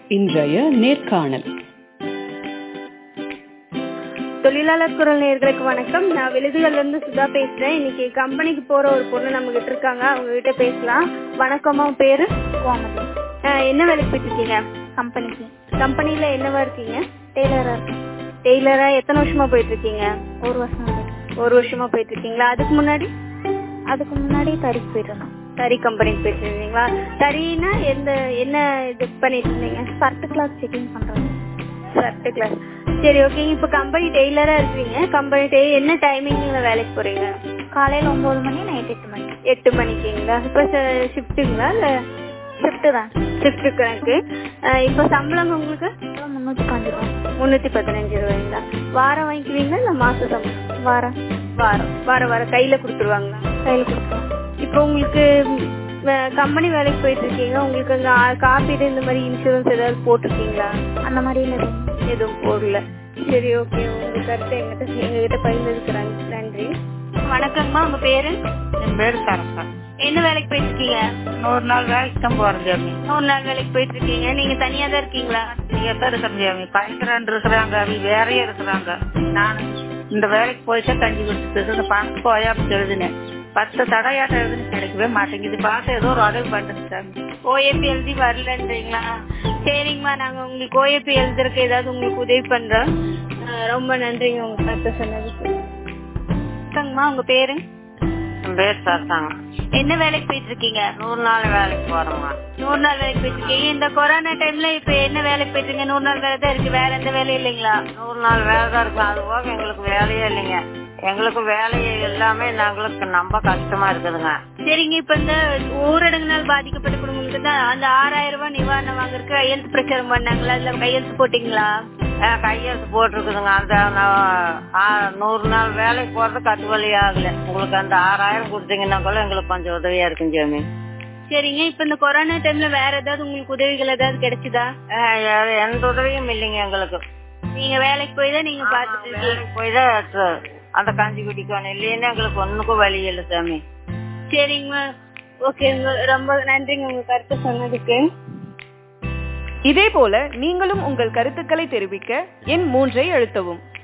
இன்றைய நேர்காணல் தொழிலாளர் குரல் நேர்களுக்கு வணக்கம் நான் விழுதுகள்ல இருந்து சுதா பேசுறேன் இன்னைக்கு கம்பெனிக்கு போற ஒரு பொண்ணு நம்ம கிட்ட இருக்காங்க அவங்க கிட்ட பேசலாம் வணக்கம்மா உன் பேரு கோமதி அஹ், என்ன வேலைக்கு போயிட்டு இருக்கீங்க கம்பெனிக்கு கம்பெனில என்னவா இருக்கீங்க டெய்லரா இருக்கேன் டெய்லரா எத்தனை வருஷமா போயிட்டு இருக்கீங்க ஒரு வருஷம் ஆகுது. ஒரு வருஷமா போயிட்டு இருக்கீங்களா அதுக்கு முன்னாடி அதுக்கு முன்னாடி தறிக்கு போயிட்டு இருந்தோம் தறி கம்பெனிக்கு போயிட்டு இருந்தீங்களா தறினா எந்த என்ன இது பண்ணிட்டு இருந்தீங்க ஷர்ட் கிளாஸ் செக்கிங் பண்றோம் ஷர்ட் கிளாஸ் சரி ஓகே இப்போ கம்பெனி டெய்லரா இருக்கீங்க கம்பெனி டெய் என்ன டைமிங்ல வேலைக்கு போறீங்க காலையில ஒன்பது மணி நைட் எட்டு மணி எட்டு மணிக்குங்களா இப்போ ஷிஃப்ட்டுங்களா இல்லை ஷிஃப்ட் தான் ஷிஃப்ட் கணக்கு அஹ் இப்போ சம்பளம் உங்களுக்கு அப்புறம் முன்னூத்தி பதினஞ்சு ரூபா முந்நூற்றி பதினஞ்சு ரூபாய்ங்களா வாரம் வாங்கிக்குவீங்களா இல்லை மாச சம்பளம் வாரம் வாரம் வாரம் வாரம் கையில் கொடுத்துருவாங்களா கையில் கொடுத்துருவோம் இப்போ உங்களுக்கு கம்பெனி வேலைக்கு போயிட்டு இருக்கீங்க உங்களுக்கு அங்கே காப்பீடு இந்த மாதிரி இன்சூரன்ஸ் ஏதாவது போட்டிருக்கீங்களா அந்த மாதிரி இல்லை எதுவும். எதுவும் போடல சரி ஓகே உங்க கருத்தை எங்கிட்ட எங்ககிட்ட பகிர்ந்ததுக்கு நன்றி வணக்கங்கம்மா உங்க பேரு என் பேரு சரசா என்ன வேலைக்கு போயிட்டு இருக்கீங்க நூறு நாள் வேலைக்கு தான் போறேன் ஜாமி நூறு நாள் வேலைக்கு போயிட்டு இருக்கீங்க நீங்க தனியா தான் இருக்கீங்களா நீங்க தான் இருக்கிறேன் ஜாமி பயங்கரன் இருக்கிறாங்க அவங்க வேறையே இருக்கிறாங்க நான் இந்த வேலைக்கு போயிட்டா கஞ்சி குடிச்சிட்டு இந்த பணத்துக்கு ஓயாம எழுதினேன் பத்து தடையாட்டம் எழுதுன்னு கிடைக்கவே மாட்டேங்குது பார்த்து ஏதோ ஒரு உதவி பண்ணுங்க சாமி ஓஏபி எழுதி வரலன்றீங்களா சரிங்கம்மா நாங்க உங்களுக்கு ஓஏபி எழுதுறதுக்கு ஏதாவது உங்களுக்கு உதவி பண்றோம் அஹ் ரொம்ப நன்றிங்க உங்க கருத்தை சொன்னதுக்கு வணக்கங்கம்மா உங்க பேரு என் பேர் சரசாங்க என்ன வேலைக்கு போயிட்டு இருக்கீங்க நூறு நாள் வேலைக்கு போறோங்க நூறு நாள் வேலைக்கு போயிட்டு இருக்கீங்க இந்த கொரோனா டைம்ல இப்ப என்ன வேலைக்கு போயிட்டு இருக்கீங்க நூறு நாள் வேலை தான் இருக்கு வேற எந்த வேலையும் இல்லைங்களா நூறு நாள் வேலை தான் இருக்கும் அது போக எங்களுக்கு வேலையே இல்லைங்க எங்களுக்கு வேலையே எல்லாமே நாங்களுக்கு ரொம்ப கஷ்டமா இருக்குதுங்க சரிங்க இப்ப இந்த ஊரடங்குனால் பாதிக்கப்பட்ட குடும்பங்களுக்கு தான் அந்த ஆறாயிரம் ரூபாய் நிவாரணம் வாங்குறதுக்கு கையெழுத்து பிரச்சாரம் பண்ணாங்களா அதுல கையெழுத்து போட்டீங்களா ஆ, கையெழுத்து போட்டிருக்குதுங்க அந்த நான், ஆ, நூறு நாள் வேலைக்கு போறது கட்டுவலி ஆகல உங்களுக்கு அந்த ஆறாயிரம் கொடுத்தீங்கன்னா கூட எங்களுக்கு கொஞ்சம் உதவியா இருக்கும் ஜாமி சரிங்க இப்ப இந்த கொரோனா டைம்ல வேற ஏதாவது உங்களுக்கு உதவிகள் ஏதாவது கிடைச்சுதா ஆ, எ- எந்த உதவியும் இல்லைங்க எங்களுக்கு நீங்க வேலைக்கு போய் தான் நீங்க பாத்துட்டு இருக்கீங்க வேலைக்கு போய் தான் த- அந்த கஞ்சி குடிக்கணும் இல்லைன்னா எங்களுக்கு ஒண்ணுக்கும் வழி இல்லை சாமி சரிங்கம்மா ஓகே ரொம்ப நன்றிங்க உங்க கருத்து சொன்னதுக்கு இதேபோல நீங்களும் உங்கள் கருத்துக்களை தெரிவிக்க எண் மூன்றை அழுத்தவும்